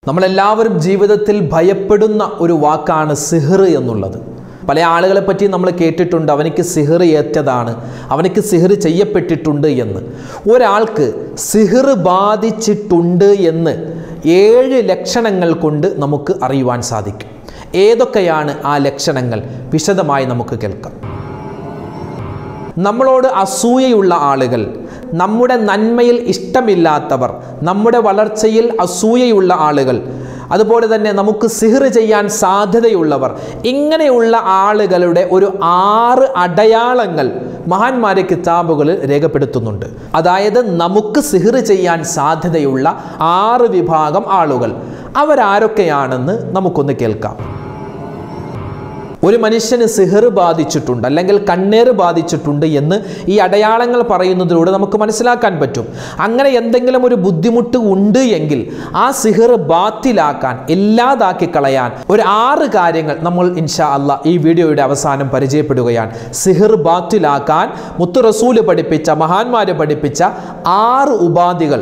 നമ്മളെല്ലാവരും ജീവിതത്തിൽ ഭയപ്പെടുന്ന ഒരു വാക്കാണ് സിഹർ എന്നുള്ളത് പല ആളുകളെ പറ്റി നമ്മൾ കേട്ടിട്ടുണ്ട് അവനിക്ക് സിഹർ ഏറ്റതാണ് അവനിക്ക് സിഹർ ചെയ്യപ്പെട്ടിട്ടുണ്ട് എന്ന് ഒരാൾക്ക് സിഹർ ബാധിച്ചിട്ടുണ്ട് എന്ന് ഏഴ് ലക്ഷണങ്ങൾ കൊണ്ട് നമുക്ക് അറിയുവാൻ സാധിക്കും ഏതൊക്കെയാണ് ആ ലക്ഷണങ്ങൾ വിശദമായി നമുക്ക് കേൾക്കാം നമ്മളോട് അസൂയയുള്ള ആളുകൾ നമ്മുടെ നന്മയിൽ ഇഷ്ടമില്ലാത്തവർ നമ്മുടെ വളർച്ചയിൽ അസൂയയുള്ള ആളുകൾ അതുപോലെ തന്നെ നമുക്ക് സിഹർ ചെയ്യാൻ സാധ്യതയുള്ളവർ ഇങ്ങനെയുള്ള ആളുകളുടെ ഒരു ആറ് അടയാളങ്ങൾ മഹാന്മാരെ കിതാബുകളിൽ രേഖപ്പെടുത്തുന്നുണ്ട് അതായത് നമുക്ക് സിഹർ ചെയ്യാൻ സാധ്യതയുള്ള ആറ് വിഭാഗം ആളുകൾ അവരാരൊക്കെയാണെന്ന് നമുക്കൊന്ന് കേൾക്കാം ഒരു മനുഷ്യന് സിഹർ ബാധിച്ചിട്ടുണ്ട് അല്ലെങ്കിൽ കണ്ണേറ് ബാധിച്ചിട്ടുണ്ട് എന്ന് ഈ അടയാളങ്ങൾ പറയുന്നതിലൂടെ നമുക്ക് മനസ്സിലാക്കാൻ പറ്റും അങ്ങനെ എന്തെങ്കിലും ഒരു ബുദ്ധിമുട്ട് ഉണ്ട് എങ്കിൽ ആ സിഹർ ബാത്തിലാക്കാൻ ഇല്ലാതാക്കി കളയാൻ ഒരു ആറ് കാര്യങ്ങൾ നമ്മൾ ഇൻഷാ അല്ല ഈ വീഡിയോയുടെ അവസാനം പരിചയപ്പെടുകയാണ് സിഹർ ബാത്തിലാക്കാൻ മുത്തു റസൂല് പഠിപ്പിച്ച മഹാന്മാര് പഠിപ്പിച്ച ആറ് ഉപാധികൾ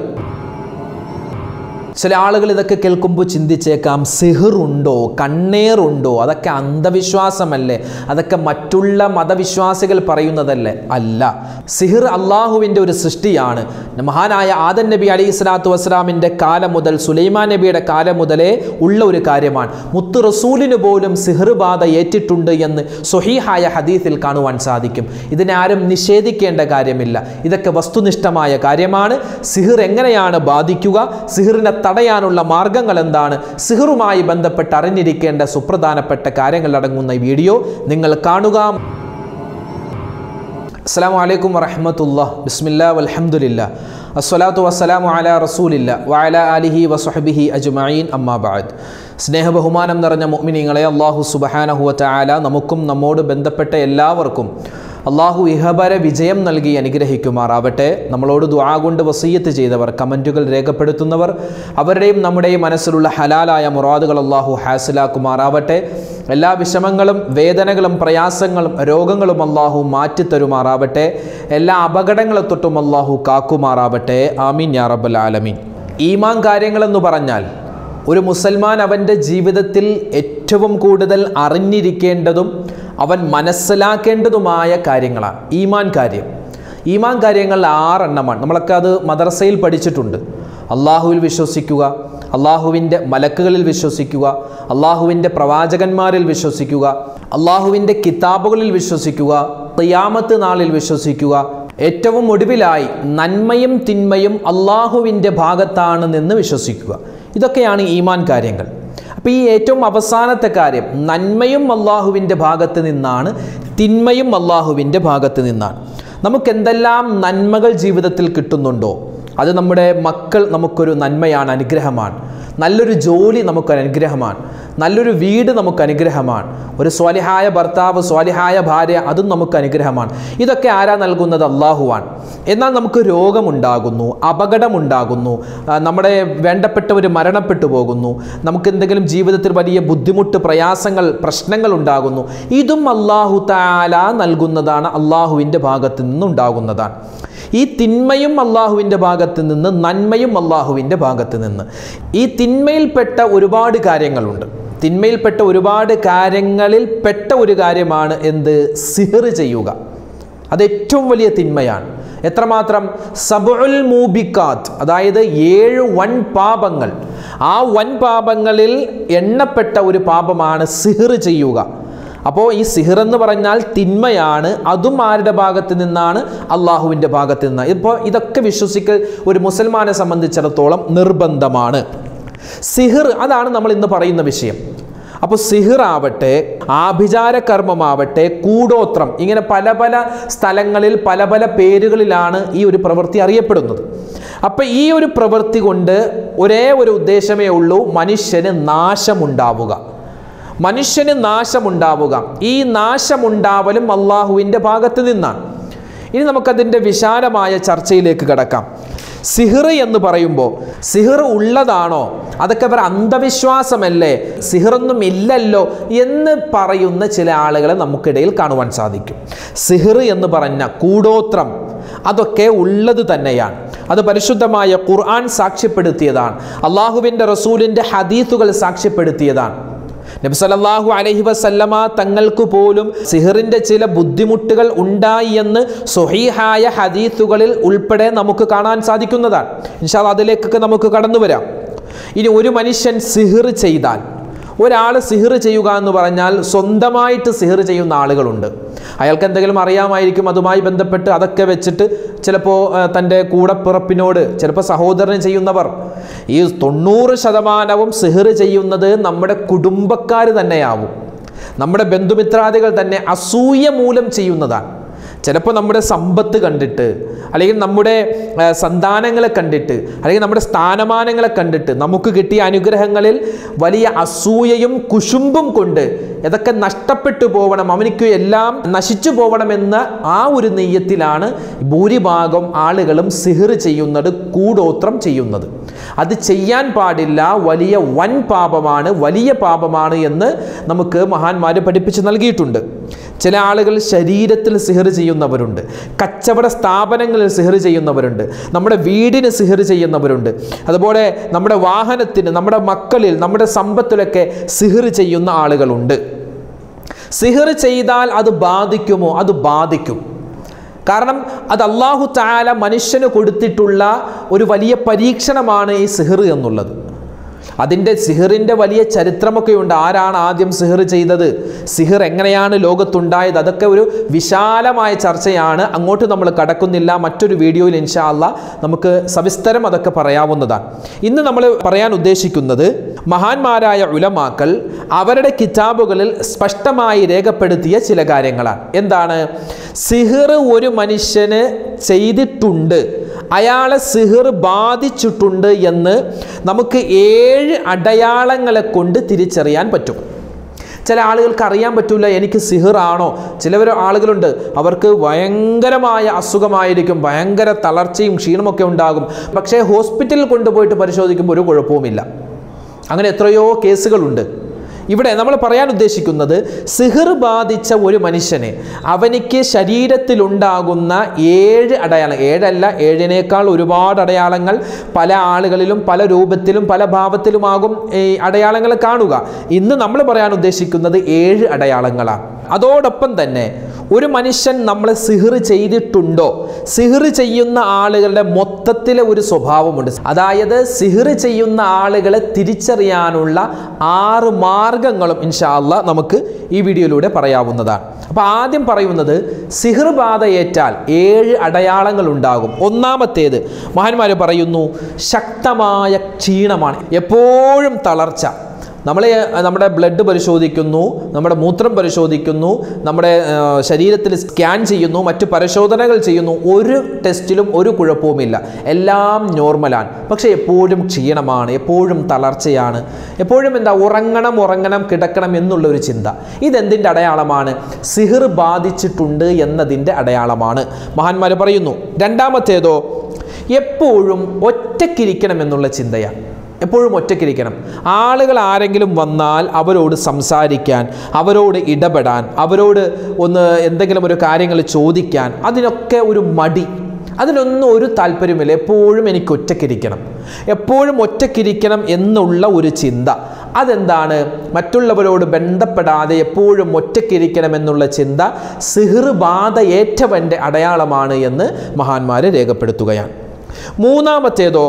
ചില ആളുകൾ ഇതൊക്കെ കേൾക്കുമ്പോൾ ചിന്തിച്ചേക്കാം സിഹറുണ്ടോ കണ്ണേറുണ്ടോ അതൊക്കെ അന്ധവിശ്വാസമല്ലേ അതൊക്കെ മറ്റുള്ള മതവിശ്വാസികൾ പറയുന്നതല്ലേ അല്ല സിഹിർ അള്ളാഹുവിൻ്റെ ഒരു സൃഷ്ടിയാണ് മഹാനായ ആദൻ നബി അലൈഹി സ്വലാത്തു വസ്സലാമിൻ്റെ കാലം മുതൽ സുലൈമാൻ നബിയുടെ കാലം മുതലേ ഉള്ള ഒരു കാര്യമാണ് മുത്തു റസൂലിന് പോലും സിഹർ ബാധ ഏറ്റിട്ടുണ്ട് എന്ന് സ്വഹീഹായ ഹദീസിൽ കാണുവാൻ സാധിക്കും ഇതിനെ ആരും നിഷേധിക്കേണ്ട കാര്യമില്ല ഇതൊക്കെ വസ്തുനിഷ്ഠമായ കാര്യമാണ് സിഹിർ എങ്ങനെയാണ് ബാധിക്കുക സിഹിറിനെ തടയാനുള്ള മാർഗങ്ങൾ എന്താണ് സിഹറുമായി ബന്ധപ്പെട്ട് അറിഞ്ഞിരിക്കേണ്ട സുപ്രധാനപ്പെട്ട കാര്യങ്ങൾ അടങ്ങുന്ന ഈ വീഡിയോ നിങ്ങൾ കാണുക അസ്സാം വലൈക്കും വറഹമത്തുള്ള ബിസ്മില്ലാ വൽഹമുല്ല അസ്സലാത്തു വസ്സലാമു അല റസൂലില്ല വഅല അലിഹി വസുഹബിഹി അജ്മഈൻ അമ്മാ ബഅദ് സ്നേഹബഹുമാനം നിറഞ്ഞ മുഅ്മിനീങ്ങളെ അള്ളാഹു സുബഹാനഹുവ തആല നമുക്കും നമ്മോട് ബന്ധപ്പെട്ട എല്ലാവർക്കും അള്ളാഹു ഇഹബര വിജയം നൽകി അനുഗ്രഹിക്കുമാറാവട്ടെ നമ്മളോട് ദുആ കൊണ്ട് വസീയത്ത് ചെയ്തവർ കമൻറ്റുകൾ രേഖപ്പെടുത്തുന്നവർ അവരുടെയും നമ്മുടെയും മനസ്സിലുള്ള ഹലാലായ മുറാദുകൾ അള്ളാഹു ഹാസിലാക്കുമാറാവട്ടെ എല്ലാ വിഷമങ്ങളും വേദനകളും പ്രയാസങ്ങളും രോഗങ്ങളും അള്ളാഹു മാറ്റിത്തരുമാറാവട്ടെ എല്ലാ അപകടങ്ങളെ തൊട്ടും അള്ളാഹു കാക്കുമാറാവട്ടെ ആമീൻ യാ റബ്ബൽ ആലമീൻ ഈമാൻ കാര്യങ്ങളെന്ന് പറഞ്ഞാൽ ഒരു മുസൽമാൻ അവൻ്റെ ജീവിതത്തിൽ ഏറ്റവും കൂടുതൽ അറിഞ്ഞിരിക്കേണ്ടതും അവൻ മനസ്സിലാക്കേണ്ടതുമായ കാര്യങ്ങളാണ് ഈമാൻ കാര്യം ഈമാൻ കാര്യങ്ങൾ ആറെണ്ണമാണ് നമ്മളൊക്കെ അത് മദ്രസയിൽ പഠിച്ചിട്ടുണ്ട് അള്ളാഹുവിൽ വിശ്വസിക്കുക അള്ളാഹുവിൻ്റെ മലക്കുകളിൽ വിശ്വസിക്കുക അള്ളാഹുവിൻ്റെ പ്രവാചകന്മാരിൽ വിശ്വസിക്കുക അള്ളാഹുവിൻ്റെ കിതാബുകളിൽ വിശ്വസിക്കുക ഖിയാമത്ത് നാളിൽ വിശ്വസിക്കുക ഏറ്റവും ഒടുവിലായി നന്മയും തിന്മയും അള്ളാഹുവിൻ്റെ ഭാഗത്താണ് നിന്ന് വിശ്വസിക്കുക ഇതൊക്കെയാണ് ഈമാൻ കാര്യങ്ങൾ അപ്പോൾ ഈ ഏറ്റവും അവസാനത്തെ കാര്യം നന്മയും അള്ളാഹുവിൻ്റെ ഭാഗത്ത് നിന്നാണ് തിന്മയും അള്ളാഹുവിൻ്റെ ഭാഗത്ത് നിന്നാണ് നമുക്ക് എന്തെല്ലാം നന്മകൾ ജീവിതത്തിൽ കിട്ടുന്നുണ്ടോ അത് നമ്മുടെ മക്കൾ നമുക്കൊരു നന്മയാണ് അനുഗ്രഹമാണ് നല്ലൊരു ജോലി നമുക്കൊരു അനുഗ്രഹമാണ് നല്ലൊരു വീട് നമുക്ക് അനുഗ്രഹമാണ് ഒരു സ്വാലിഹായ ഭർത്താവ് സ്വാലിഹായ ഭാര്യ അതും നമുക്ക് അനുഗ്രഹമാണ് ഇതൊക്കെ ആരാ നൽകുന്നത് അള്ളാഹുവാണ് എന്നാൽ നമുക്ക് രോഗമുണ്ടാകുന്നു അപകടമുണ്ടാകുന്നു ആ, നമ്മുടെ വേണ്ടപ്പെട്ടവർ മരണപ്പെട്ടു പോകുന്നു നമുക്ക് എന്തെങ്കിലും ജീവിതത്തിൽ വലിയ ബുദ്ധിമുട്ട് പ്രയാസങ്ങൾ പ്രശ്നങ്ങൾ ഉണ്ടാകുന്നു ഇതും അള്ളാഹു താല നൽകുന്നതാണ് അള്ളാഹുവിൻ്റെ ഭാഗത്ത് നിന്നുണ്ടാകുന്നതാണ് ഈ തിന്മയും അള്ളാഹുവിൻ്റെ ഭാഗത്ത് നിന്ന് നന്മയും അള്ളാഹുവിൻ്റെ ഭാഗത്ത് നിന്ന് ഈ തിന്മയിൽപ്പെട്ട ഒരുപാട് കാര്യങ്ങളുണ്ട് തിന്മയിൽപ്പെട്ട ഒരുപാട് കാര്യങ്ങളിൽ പെട്ട ഒരു കാര്യമാണ് എന്ത് സിഹർ ചെയ്യുക അത് ഏറ്റവും വലിയ തിന്മയാണ് എത്രമാത്രം സബുൽ മൂബിക്കാത്ത് അതായത് ഏഴ് വൻ പാപങ്ങൾ ആ വൻ പാപങ്ങളിൽ എണ്ണപ്പെട്ട ഒരു പാപമാണ് സിഹർ ചെയ്യുക അപ്പോൾ ഈ സിഹർ എന്ന് പറഞ്ഞാൽ തിന്മയാണ് അതും ആരുടെ ഭാഗത്ത് നിന്നാണ് അള്ളാഹുവിൻ്റെ ഭാഗത്ത് നിന്ന് ഇപ്പോൾ ഇതൊക്കെ വിശ്വസിക്കൽ ഒരു മുസൽമാനെ സംബന്ധിച്ചിടത്തോളം നിർബന്ധമാണ് സിഹിർ അതാണ് നമ്മൾ ഇന്ന് പറയുന്ന വിഷയം അപ്പോൾ സിഹിർ ആവട്ടെ ആഭിചാര കർമ്മമാവട്ടെ കൂടോത്രം ഇങ്ങനെ പല പല സ്ഥലങ്ങളിൽ പല പല പേരുകളിലാണ് ഈ ഒരു പ്രവൃത്തി അറിയപ്പെടുന്നത് അപ്പം ഈ ഒരു പ്രവൃത്തി കൊണ്ട് ഒരേ ഒരു ഉദ്ദേശമേ ഉള്ളൂ മനുഷ്യന് നാശമുണ്ടാവുക മനുഷ്യന് നാശമുണ്ടാവുക ഈ നാശമുണ്ടാവലും അള്ളാഹുവിൻ്റെ ഭാഗത്ത് നിന്നാണ് ഇനി നമുക്കതിൻ്റെ വിശാലമായ ചർച്ചയിലേക്ക് കിടക്കാം സിഹിർ എന്ന് പറയുമ്പോൾ സിഹിർ ഉള്ളതാണോ അതൊക്കെ അവർ അന്ധവിശ്വാസമല്ലേ സിഹിറൊന്നും ഇല്ലല്ലോ എന്ന് പറയുന്ന ചില ആളുകളെ നമുക്കിടയിൽ കാണുവാൻ സാധിക്കും സിഹിർ എന്ന് പറഞ്ഞ കൂടോത്രം അതൊക്കെ ഉള്ളത് തന്നെയാണ് അത് പരിശുദ്ധമായ ഖുർആൻ സാക്ഷ്യപ്പെടുത്തിയതാണ് അള്ളാഹുവിൻ്റെ റസൂലിൻ്റെ ഹദീസുകൾ സാക്ഷ്യപ്പെടുത്തിയതാണ് നബി സല്ലല്ലാഹു അലൈഹി വസല്ലമ തങ്ങൾക്ക് പോലും സിഹറിൻ്റെ ചില ബുദ്ധിമുട്ടുകൾ ഉണ്ടായി എന്ന് സ്വഹീഹായ ഹദീസുകളിൽ ഉൾപ്പെടെ നമുക്ക് കാണാൻ സാധിക്കുന്നതാണ് ഇൻഷാ അതിലേക്കൊക്കെ നമുക്ക് കടന്നു വരാം ഇനി ഒരു മനുഷ്യൻ സിഹിർ ചെയ്താൽ ഒരാൾ സിഹിർ ചെയ്യുക എന്ന് പറഞ്ഞാൽ സ്വന്തമായിട്ട് സിഹിർ ചെയ്യുന്ന ആളുകളുണ്ട് അയാൾക്ക് എന്തെങ്കിലും അറിയാമായിരിക്കും അതുമായി ബന്ധപ്പെട്ട് അതൊക്കെ വെച്ചിട്ട് ചിലപ്പോൾ തൻ്റെ കൂടപ്പിറപ്പിനോട് ചിലപ്പോൾ സഹോദരൻ ചെയ്യുന്നവർ ഈ തൊണ്ണൂറ് ശതമാനവും സിഹിർ ചെയ്യുന്നത് നമ്മുടെ കുടുംബക്കാർ തന്നെയാവും നമ്മുടെ ബന്ധുമിത്രാദികൾ തന്നെ അസൂയ മൂലം ചെയ്യുന്നതാണ് ചിലപ്പോൾ നമ്മുടെ സമ്പത്ത് കണ്ടിട്ട് അല്ലെങ്കിൽ നമ്മുടെ ആ, സന്താനങ്ങളെ കണ്ടിട്ട് അല്ലെങ്കിൽ നമ്മുടെ സ്ഥാനമാനങ്ങളെ കണ്ടിട്ട് നമുക്ക് കിട്ടിയ അനുഗ്രഹങ്ങളിൽ വലിയ അസൂയയും കുശുമ്പും കൊണ്ട് ഇതൊക്കെ നഷ്ടപ്പെട്ടു പോകണം അവനിക്ക് എല്ലാം നശിച്ചു പോകണമെന്ന ആ ഒരു നെയ്യത്തിലാണ് ഭൂരിഭാഗം ആളുകളും സിഹിർ ചെയ്യുന്നത് കൂടോത്രം ചെയ്യുന്നത് അത് ചെയ്യാൻ പാടില്ല വലിയ വൻ പാപമാണ് വലിയ പാപമാണ് എന്ന് നമുക്ക് മഹാന്മാർ പഠിപ്പിച്ച് നൽകിയിട്ടുണ്ട് ചില ആളുകൾ ശരീരത്തിൽ സിഹർ ചെയ്യുന്നവരുണ്ട് കച്ചവട സ്ഥാപനങ്ങളിൽ സിഹർ ചെയ്യുന്നവരുണ്ട് നമ്മുടെ വീടിന് സിഹർ ചെയ്യുന്നവരുണ്ട് അതുപോലെ നമ്മുടെ വാഹനത്തിന് നമ്മുടെ മക്കളിൽ നമ്മുടെ സമ്പത്തിലൊക്കെ സിഹർ ചെയ്യുന്ന ആളുകളുണ്ട് സിഹർ ചെയ്താൽ അത് ബാധിക്കുമോ അത് ബാധിക്കും കാരണം അത് അള്ളാഹു താല മനുഷ്യന് കൊടുത്തിട്ടുള്ള ഒരു വലിയ പരീക്ഷണമാണ് ഈ സിഹർ എന്നുള്ളത് അതിൻ്റെ സിഹറിൻ്റെ വലിയ ചരിത്രമൊക്കെ ഉണ്ട് ആരാണ് ആദ്യം സിഹർ ചെയ്തത് സിഹർ എങ്ങനെയാണ് ലോകത്തുണ്ടായത് അതൊക്കെ ഒരു വിശാലമായ ചർച്ചയാണ് അങ്ങോട്ട് നമ്മൾ കടക്കുന്നില്ല മറ്റൊരു വീഡിയോയിൽ ഇൻഷാ അല്ലാ നമുക്ക് സവിസ്തരം അതൊക്കെ പറയാവുന്നതാണ് ഇന്ന് നമ്മൾ പറയാൻ ഉദ്ദേശിക്കുന്നത് മഹാന്മാരായ ഉലമാക്കൾ അവരുടെ കിതാബുകളിൽ സ്പഷ്ടമായി രേഖപ്പെടുത്തിയ ചില കാര്യങ്ങളാണ് എന്താണ് സിഹർ ഒരു മനുഷ്യന് ചെയ്തിട്ടുണ്ട് അയാളെ സിഹർ ബാധിച്ചിട്ടുണ്ട് എന്ന് നമുക്ക് ഏഴ് അടയാളങ്ങളെ കൊണ്ട് തിരിച്ചറിയാൻ പറ്റും ചില ആളുകൾക്ക് അറിയാൻ പറ്റില്ല എനിക്ക് സിഹിറാണോ ചിലവർ ആളുകളുണ്ട് അവർക്ക് ഭയങ്കരമായ അസുഖമായിരിക്കും ഭയങ്കര തളർച്ചയും ക്ഷീണമൊക്കെ ഉണ്ടാകും പക്ഷേ ഹോസ്പിറ്റലിൽ കൊണ്ടുപോയിട്ട് പരിശോധിക്കുമ്പോൾ ഒരു കുഴപ്പവുമില്ല അങ്ങനെ എത്രയോ കേസുകളുണ്ട് ഇവിടെ നമ്മൾ പറയാൻ ഉദ്ദേശിക്കുന്നത് സിഹിർ ബാധിച്ച ഒരു മനുഷ്യന് അവനിക്ക് ശരീരത്തിലുണ്ടാകുന്ന ഏഴ് അടയാളം ഏഴല്ല ഏഴിനേക്കാൾ ഒരുപാട് അടയാളങ്ങൾ പല ആളുകളിലും പല രൂപത്തിലും പല ഭാവത്തിലുമാകും ഈ അടയാളങ്ങൾ കാണുക ഇന്ന് നമ്മൾ പറയാൻ ഉദ്ദേശിക്കുന്നത് ഏഴ് അടയാളങ്ങളാണ് അതോടൊപ്പം തന്നെ ഒരു മനുഷ്യൻ നമ്മളെ സിഹിർ ചെയ്തിട്ടുണ്ടോ സിഹിർ ചെയ്യുന്ന ആളുകളുടെ മൊത്തത്തിലെ ഒരു സ്വഭാവമുണ്ട് അതായത് സിഹിർ ചെയ്യുന്ന ആളുകളെ തിരിച്ചറിയാനുള്ള ആറ് മാർഗങ്ങളും ഇൻഷാ അല്ലാ നമുക്ക് ഈ വീഡിയോയിലൂടെ പറയാവുന്നതാണ് അപ്പോൾ ആദ്യം പറയുന്നത് സിഹിർ ബാധയേറ്റാൽ ഏഴ് അടയാളങ്ങൾ ഉണ്ടാകും ഒന്നാമത്തേത് മഹാന്മാർ പറയുന്നു ശക്തമായ ക്ഷീണമാണ് എപ്പോഴും തളർച്ച നമ്മൾ നമ്മുടെ ബ്ലഡ് പരിശോധിക്കുന്നു നമ്മുടെ മൂത്രം പരിശോധിക്കുന്നു നമ്മുടെ ആ, ശരീരത്തിൽ സ്കാൻ ചെയ്യുന്നു മറ്റു പരിശോധനകൾ ചെയ്യുന്നു ഒരു ടെസ്റ്റിലും ഒരു കുഴപ്പവുമില്ല എല്ലാം നോർമലാണ് പക്ഷേ എപ്പോഴും ക്ഷീണമാണ് എപ്പോഴും തളർച്ചയാണ് എപ്പോഴും എന്താ ഉറങ്ങണം ഉറങ്ങണം കിടക്കണം എന്നുള്ള ഒരു ചിന്ത ഇതെന്തിൻ്റെ അടയാളമാണ് സിഹിർ ബാധിച്ചിട്ടുണ്ട് എന്നതിൻ്റെ അടയാളമാണ് മഹാന്മാർ പറയുന്നു രണ്ടാമത്തേതോ എപ്പോഴും ഒറ്റക്കിരിക്കണം എന്നുള്ള ചിന്തയാണ് എപ്പോഴും ഒറ്റയ്ക്കിരിക്കണം ആളുകൾ ആരെങ്കിലും വന്നാൽ അവരോട് സംസാരിക്കാൻ അവരോട് ഇടപെടാൻ അവരോട് ഒന്ന് എന്തെങ്കിലും ഒരു കാര്യങ്ങൾ ചോദിക്കാൻ അതിനൊക്കെ ഒരു മടി അതിനൊന്നും ഒരു താല്പര്യമില്ല എപ്പോഴും എനിക്ക് ഒറ്റയ്ക്കിരിക്കണം എപ്പോഴും ഒറ്റയ്ക്കിരിക്കണം എന്നുള്ള ഒരു ചിന്ത അതെന്താണ് മറ്റുള്ളവരോട് ബന്ധപ്പെടാതെ എപ്പോഴും ഒറ്റയ്ക്കിരിക്കണം എന്നുള്ള ചിന്ത സിഹിർ ബാധ ഏറ്റവൻ്റെ അടയാളമാണ് എന്ന് മഹാന്മാർ രേഖപ്പെടുത്തുകയാണ് മൂന്നാമത്തേതോ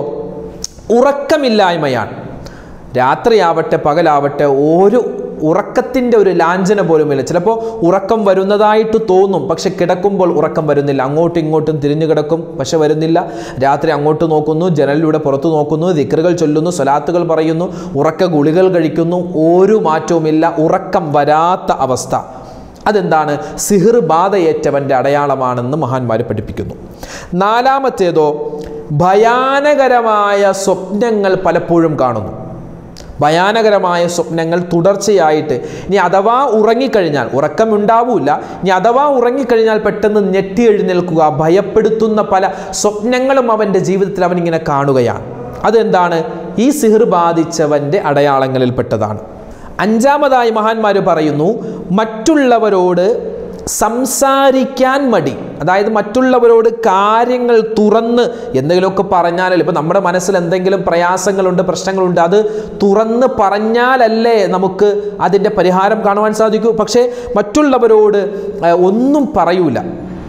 ഉറക്കമില്ലായ്മയാണ് രാത്രിയാവട്ടെ പകലാവട്ടെ ഒരു ഉറക്കത്തിൻ്റെ ഒരു ലാഞ്ചന പോലുമില്ല ചിലപ്പോൾ ഉറക്കം വരുന്നതായിട്ട് തോന്നും പക്ഷെ കിടക്കുമ്പോൾ ഉറക്കം വരുന്നില്ല അങ്ങോട്ടും ഇങ്ങോട്ടും തിരിഞ്ഞു കിടക്കും പക്ഷെ വരുന്നില്ല രാത്രി അങ്ങോട്ട് നോക്കുന്നു ജനലിലൂടെ പുറത്തു നോക്കുന്നു ദിക്കറുകൾ ചൊല്ലുന്നു സ്വലാത്തുകൾ പറയുന്നു ഉറക്ക ഗുളികൾ കഴിക്കുന്നു ഒരു മാറ്റവുമില്ല ഉറക്കം വരാത്ത അവസ്ഥ അതെന്താണ് സിഹിർ ബാധയേറ്റവൻ്റെ അടയാളമാണെന്ന് മഹാന്മാർ പഠിപ്പിക്കുന്നു നാലാമത്തേതോ ഭയാനകരമായ സ്വപ്നങ്ങൾ പലപ്പോഴും കാണുന്നു ഭയാനകരമായ സ്വപ്നങ്ങൾ തുടർച്ചയായിട്ട് ഇനി അഥവാ ഉറങ്ങിക്കഴിഞ്ഞാൽ ഉറക്കം ഉണ്ടാവൂല ഇനി അഥവാ ഉറങ്ങിക്കഴിഞ്ഞാൽ പെട്ടെന്ന് ഞെട്ടി എഴുന്നേൽക്കുക ഭയപ്പെടുത്തുന്ന പല സ്വപ്നങ്ങളും അവൻ്റെ ജീവിതത്തിൽ അവനിങ്ങനെ കാണുകയാണ് അതെന്താണ് ഈ സിഹിർ ബാധിച്ചവൻ്റെ അടയാളങ്ങളിൽപ്പെട്ടതാണ് അഞ്ചാമതായി മഹാന്മാർ പറയുന്നു മറ്റുള്ളവരോട് സംസാരിക്കാൻ മടി അതായത് മറ്റുള്ളവരോട് കാര്യങ്ങൾ തുറന്ന് എന്തെങ്കിലുമൊക്കെ പറഞ്ഞാലല്ലേ ഇപ്പം നമ്മുടെ മനസ്സിൽ എന്തെങ്കിലും പ്രയാസങ്ങളുണ്ട് പ്രശ്നങ്ങളുണ്ട് അത് തുറന്ന് പറഞ്ഞാലല്ലേ നമുക്ക് അതിൻ്റെ പരിഹാരം കാണുവാൻ സാധിക്കൂ പക്ഷേ മറ്റുള്ളവരോട് ആ, ഒന്നും പറയൂല